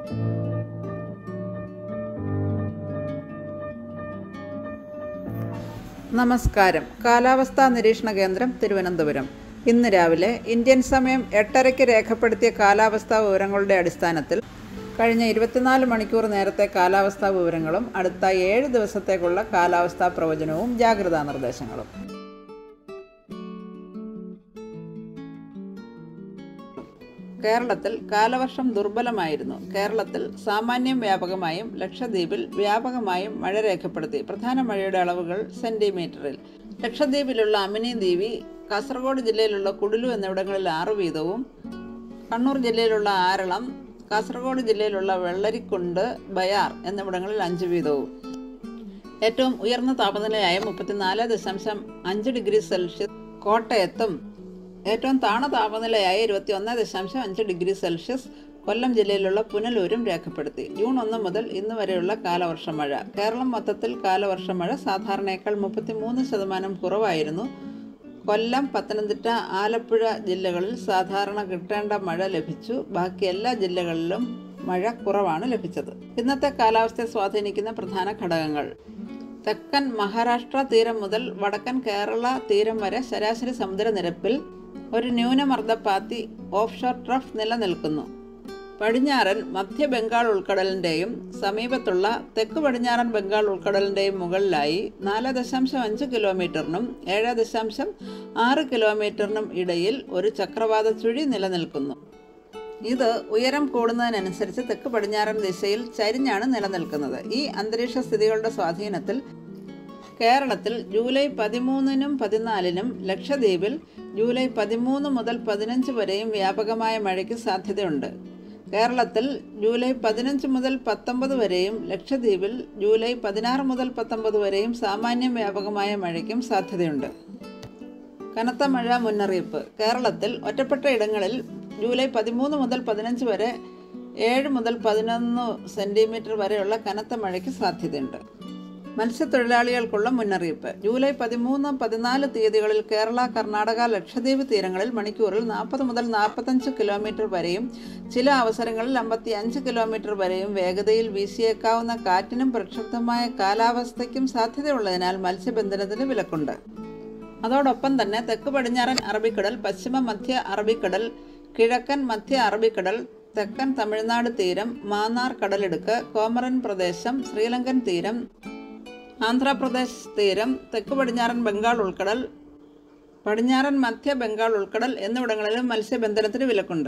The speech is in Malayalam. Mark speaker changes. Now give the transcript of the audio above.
Speaker 1: നമസ്കാരം കാലാവസ്ഥാ നിരീക്ഷണ കേന്ദ്രം തിരുവനന്തപുരം ഇന്ന് രാവിലെ ഇന്ത്യൻ സമയം എട്ടരയ്ക്ക് രേഖപ്പെടുത്തിയ കാലാവസ്ഥാ വിവരങ്ങളുടെ അടിസ്ഥാനത്തിൽ കഴിഞ്ഞ ഇരുപത്തിനാല് മണിക്കൂർ നേരത്തെ കാലാവസ്ഥാ വിവരങ്ങളും അടുത്ത ഏഴ് ദിവസത്തേക്കുള്ള കാലാവസ്ഥാ പ്രവചനവും ജാഗ്രതാ നിർദ്ദേശങ്ങളും കേരളത്തിൽ കാലവർഷം ദുർബലമായിരുന്നു കേരളത്തിൽ സാമാന്യം വ്യാപകമായും ലക്ഷദ്വീപിൽ വ്യാപകമായും മഴ രേഖപ്പെടുത്തി പ്രധാന മഴയുടെ അളവുകൾ സെന്റിമീറ്ററിൽ ലക്ഷദ്വീപിലുള്ള അമിനി ദ്വീപി കാസർഗോഡ് ജില്ലയിലുള്ള കുടിലു എന്നിവിടങ്ങളിൽ ആറ് വീതവും കണ്ണൂർ ജില്ലയിലുള്ള ആരളം കാസർഗോഡ് ജില്ലയിലുള്ള വെള്ളരിക്കുണ്ട് ബയാർ എന്നിവിടങ്ങളിൽ അഞ്ച് വീതവും ഏറ്റവും ഉയർന്ന താപനിലയായ മുപ്പത്തിനാല് ദശാംശം അഞ്ച് ഡിഗ്രി സെൽഷ്യസ് കോട്ടയത്തും ഏറ്റവും താണ താപനിലയായ ഇരുപത്തി ഒന്ന് ദശാംശം അഞ്ച് ഡിഗ്രി സെൽഷ്യസ് കൊല്ലം ജില്ലയിലുള്ള പുനലൂരും രേഖപ്പെടുത്തി ജൂൺ ഒന്ന് മുതൽ ഇന്ന് വരെയുള്ള കാലവർഷ മഴ കേരളം മൊത്തത്തിൽ കാലവർഷ മഴ സാധാരണയേക്കാൾ മുപ്പത്തിമൂന്ന് ശതമാനം കുറവായിരുന്നു കൊല്ലം പത്തനംതിട്ട ആലപ്പുഴ ജില്ലകളിൽ സാധാരണ കിട്ടേണ്ട മഴ ലഭിച്ചു ബാക്കി എല്ലാ ജില്ലകളിലും മഴ കുറവാണ് ലഭിച്ചത് ഇന്നത്തെ കാലാവസ്ഥയെ സ്വാധീനിക്കുന്ന പ്രധാന ഘടകങ്ങൾ തെക്കൻ മഹാരാഷ്ട്ര തീരം മുതൽ വടക്കൻ കേരള തീരം വരെ ശരാശരി സമുദ്രനിരപ്പിൽ ഒരു ന്യൂനമർദ്ദപ്പാത്തി ഓഫ്ഷോർ ട്രഫ് നിലനിൽക്കുന്നു പടിഞ്ഞാറൻ മധ്യ ബംഗാൾ ഉൾക്കടലിൻ്റെയും സമീപത്തുള്ള തെക്ക് പടിഞ്ഞാറൻ ബംഗാൾ ഉൾക്കടലിൻ്റെയും മുകളിലായി നാല് ദശാംശം അഞ്ച് കിലോമീറ്ററിനും ഏഴ് ദശാംശം ആറ് കിലോമീറ്ററിനും ഇടയിൽ ഒരു ചക്രവാത ചുഴി നിലനിൽക്കുന്നു ഇത് ഉയരം കൂടുന്നതിനനുസരിച്ച് തെക്ക് പടിഞ്ഞാറൻ ദിശയിൽ ചരിഞ്ഞാണ് നിലനിൽക്കുന്നത് ഈ അന്തരീക്ഷ സ്ഥിതികളുടെ സ്വാധീനത്തിൽ കേരളത്തിൽ ജൂലൈ പതിമൂന്നിനും പതിനാലിനും ലക്ഷദ്വീപിൽ ജൂലൈ പതിമൂന്ന് മുതൽ പതിനഞ്ച് വരെയും വ്യാപകമായ മഴയ്ക്ക് സാധ്യതയുണ്ട് കേരളത്തിൽ ജൂലൈ പതിനഞ്ച് മുതൽ പത്തൊമ്പത് വരെയും ലക്ഷദ്വീപിൽ ജൂലൈ പതിനാറ് മുതൽ പത്തൊമ്പത് വരെയും സാമാന്യം വ്യാപകമായ മഴയ്ക്കും സാധ്യതയുണ്ട് കനത്ത മഴ മുന്നറിയിപ്പ് കേരളത്തിൽ ഒറ്റപ്പെട്ട ഇടങ്ങളിൽ ജൂലൈ പതിമൂന്ന് മുതൽ പതിനഞ്ച് വരെ ഏഴ് മുതൽ പതിനൊന്ന് സെൻറ്റിമീറ്റർ വരെയുള്ള കനത്ത മഴയ്ക്ക് സാധ്യതയുണ്ട് മത്സ്യത്തൊഴിലാളികൾക്കുള്ള മുന്നറിയിപ്പ് ജൂലൈ പതിമൂന്ന് പതിനാല് തീയതികളിൽ കേരള കർണാടക ലക്ഷദ്വീപ് തീരങ്ങളിൽ മണിക്കൂറിൽ നാൽപ്പത് മുതൽ നാൽപ്പത്തഞ്ച് കിലോമീറ്റർ വരെയും ചില അവസരങ്ങളിൽ അമ്പത്തി അഞ്ച് കിലോമീറ്റർ വരെയും വേഗതയിൽ വീശിയേക്കാവുന്ന കാറ്റിനും പ്രക്ഷുബ്ധമായ കാലാവസ്ഥയ്ക്കും സാധ്യതയുള്ളതിനാൽ മത്സ്യബന്ധനത്തിന് വിലക്കുണ്ട് അതോടൊപ്പം തന്നെ തെക്ക് പടിഞ്ഞാറൻ അറബിക്കടൽ പശ്ചിമ മധ്യ അറബിക്കടൽ കിഴക്കൻ മധ്യ അറബിക്കടൽ തെക്കൻ തമിഴ്നാട് തീരം മാന്നാർ കടലിടുക്ക് കോമറൻ പ്രദേശം ശ്രീലങ്കൻ തീരം ആന്ധ്രാപ്രദേശ് തീരം തെക്ക് പടിഞ്ഞാറൻ ബംഗാൾ ഉൾക്കടൽ പടിഞ്ഞാറൻ മധ്യ ബംഗാൾ ഉൾക്കടൽ എന്നിവിടങ്ങളിലും മത്സ്യബന്ധനത്തിന് വിലക്കുണ്ട്